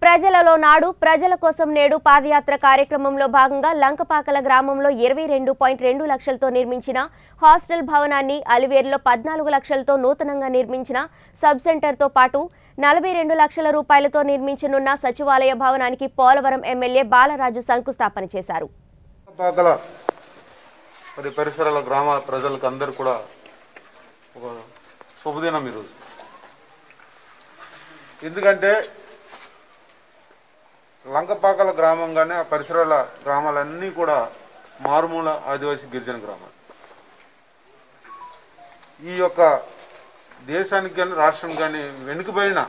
ప్రజలలో నాడు ప్రజల కోసం నేడు పాదయాత్ర కార్యక్రమంలో భాగంగా లంకపాకల గ్రామంలో ఇరవై రెండు పాయింట్ రెండు లక్షలతో నిర్మించిన హాస్టల్ భవనాన్ని అలివేరులో పద్నాలుగు లక్షలతో నూతనంగా నిర్మించిన సబ్ సెంటర్తో పాటు నలభై రెండు లక్షల రూపాయలతో నిర్మించనున్న సచివాలయ భవనానికి పోలవరం ఎమ్మెల్యే బాలరాజు శంకుస్థాపన చేశారు పాకల మరి పరిసరాల గ్రామాల ప్రజలకు అందరు కూడా ఒక శుభదినం ఈరోజు ఎందుకంటే లంకపాకల గ్రామం కానీ ఆ పరిసరాల గ్రామాలన్నీ కూడా మారుమూల ఆదివాసీ గిరిజన గ్రామాలు ఈ యొక్క దేశానికి కానీ రాష్ట్రం కానీ వెనుకబడిన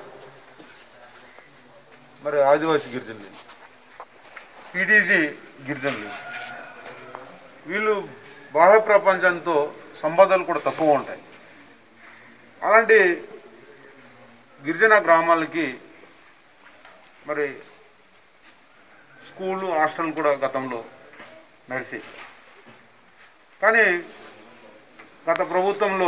మరి ఆదివాసీ గిరిజనులు పీటీసీ గిరిజనులు వీళ్ళు బాహ్య ప్రపంచంతో సంబంధాలు కూడా తక్కువ ఉంటాయి అలాంటి గిరిజన గ్రామాలకి మరి స్కూళ్ళు హాస్టల్ కూడా గతంలో నడిచి కానీ గత ప్రభుత్వంలో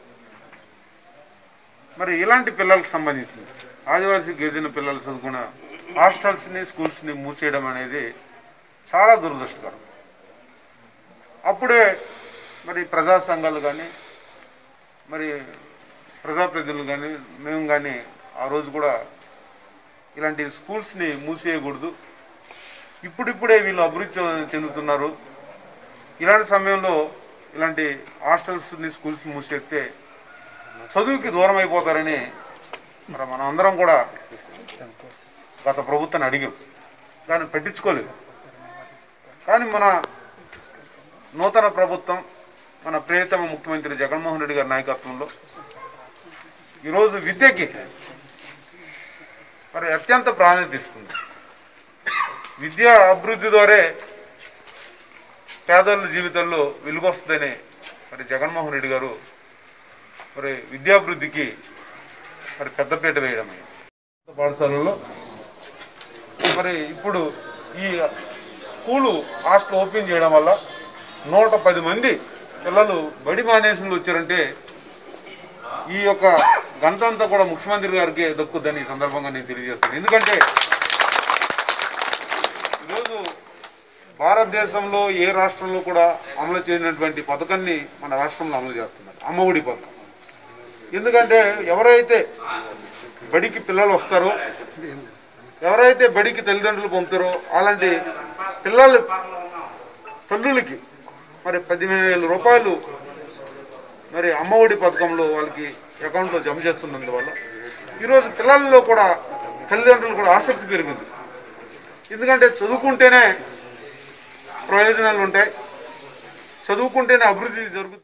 మరి ఇలాంటి పిల్లలకు సంబంధించింది ఆదివాసీ గిరిజన పిల్లలు చదువుకున్న హాస్టల్స్ని స్కూల్స్ని మూసేయడం అనేది చాలా దురదృష్టకరం అప్పుడే మరి ప్రజా సంఘాలు కానీ మరి ప్రజాప్రతినిధులు కానీ మేము కానీ ఆ రోజు కూడా ఇలాంటి స్కూల్స్ని మూసేయకూడదు ఇప్పుడిప్పుడే వీళ్ళు అభివృద్ధి చె- చెందుతున్నారు ఇలాంటి సమయంలో ఇలాంటి హాస్టల్స్ని స్కూల్స్ మూసేస్తే చదువుకి దూరం అయిపోతారని మరి మనం అందరం కూడా గత ప్రభుత్వాన్ని అడిగాం కానీ పెట్టించుకోలేదు కానీ మన నూతన ప్రభుత్వం మన ప్రియతమ ముఖ్యమంత్రి జగన్మోహన్ రెడ్డి గారి నాయకత్వంలో ఈరోజు విద్యకి మరి అత్యంత ప్రాధాన్యత ఇస్తుంది విద్యా అభివృద్ధి ద్వారే పేదల జీవితంలో వెలుగొస్తుందని మరి జగన్మోహన్ రెడ్డి గారు మరి విద్యాభివృద్ధికి మరి పెద్దపీట వేయడం పాఠశాలల్లో మరి ఇప్పుడు ఈ స్కూలు హాస్టల్ ఓపెన్ చేయడం వల్ల నూట పది మంది పిల్లలు బడి మానేసులు వచ్చారంటే ఈ యొక్క గంట అంతా కూడా ముఖ్యమంత్రి గారికి దక్కుద్దని ఈ సందర్భంగా నేను తెలియజేస్తాను ఎందుకంటే ఈరోజు భారతదేశంలో ఏ రాష్ట్రంలో కూడా అమలు చేయనటువంటి పథకాన్ని మన రాష్ట్రంలో అమలు చేస్తున్నారు అమ్మఒడి పథకం ఎందుకంటే ఎవరైతే బడికి పిల్లలు వస్తారో ఎవరైతే బడికి తల్లిదండ్రులు పంపుతారో అలాంటి పిల్లలు తల్లులకి మరి పదిహేను వేల రూపాయలు మరి అమ్మఒడి పథకంలో వాళ్ళకి అకౌంట్లో జమ చేస్తున్నందువల్ల ఈరోజు పిల్లల్లో కూడా తల్లిదండ్రులు కూడా ఆసక్తి పెరిగింది ఎందుకంటే చదువుకుంటేనే ప్రయోజనాలు ఉంటాయి చదువుకుంటేనే అభివృద్ధి జరుగుతుంది